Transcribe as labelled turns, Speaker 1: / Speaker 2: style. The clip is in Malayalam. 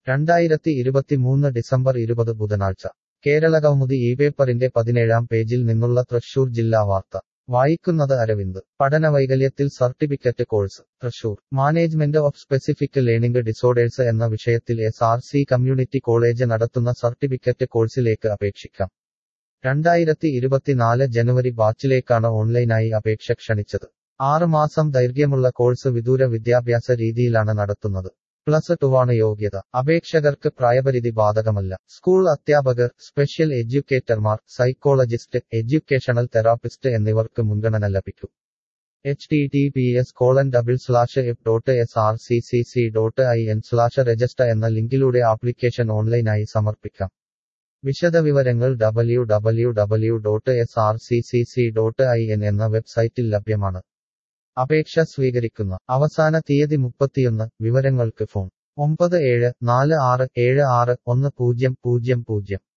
Speaker 1: രണ്ടായിരത്തി ഇരുപത്തിമൂന്ന് ഡിസംബർ ഇരുപത് ബുധനാഴ്ച കേരളകൗമുദി ഈ പേപ്പറിന്റെ പതിനേഴാം പേജിൽ നിന്നുള്ള തൃശൂർ ജില്ലാ വാർത്ത വായിക്കുന്നത് അരവിന്ദ് പഠനവൈകല്യത്തിൽ certificate course Thrissur management of specific learning disorders എന്ന വിഷയത്തിൽ S R C community college നടത്തുന്ന സർട്ടിഫിക്കറ്റ് കോഴ്സിലേക്ക് അപേക്ഷിക്കാം രണ്ടായിരത്തി ഇരുപത്തിനാല് ജനുവരി ബാച്ചിലേക്കാണ് ഓൺലൈനായി അപേക്ഷ ക്ഷണിച്ചത് ആറ് മാസം ദൈർഘ്യമുള്ള കോഴ്സ് വിദൂര വിദ്യാഭ്യാസ രീതിയിലാണ് നടത്തുന്നത് പ്ലസ് ടുവാണ് യോഗ്യത അപേക്ഷകർക്ക് പ്രായപരിധി ബാധകമല്ല സ്കൂൾ അധ്യാപകർ സ്പെഷ്യൽ എഡ്യൂക്കേറ്റർമാർ സൈക്കോളജിസ്റ്റ് എഡ്യൂക്കേഷണൽ തെറാപ്പിസ്റ്റ് എന്നിവർക്ക് മുൻഗണന ലഭിക്കും H T T P S colon double slash F dot S R C C C dot I N slash register എന്ന ലിങ്കിലൂടെ ആപ്ലിക്കേഷൻ ഓൺലൈനായി സമർപ്പിക്കാം വിശദവിവരങ്ങൾ W W W dot S R C C C dot I N എന്ന വെബ്സൈറ്റിൽ ലഭ്യമാണ് അപേക്ഷ സ്വീകരിക്കുന്ന അവസാന തീയതി മുപ്പത്തിയൊന്ന് വിവരങ്ങൾക്ക് ഫോൺ ഒമ്പത് ഏഴ് നാല് ആറ് ഏഴ് ആറ് ഒന്ന് പൂജ്യം പൂജ്യം പൂജ്യം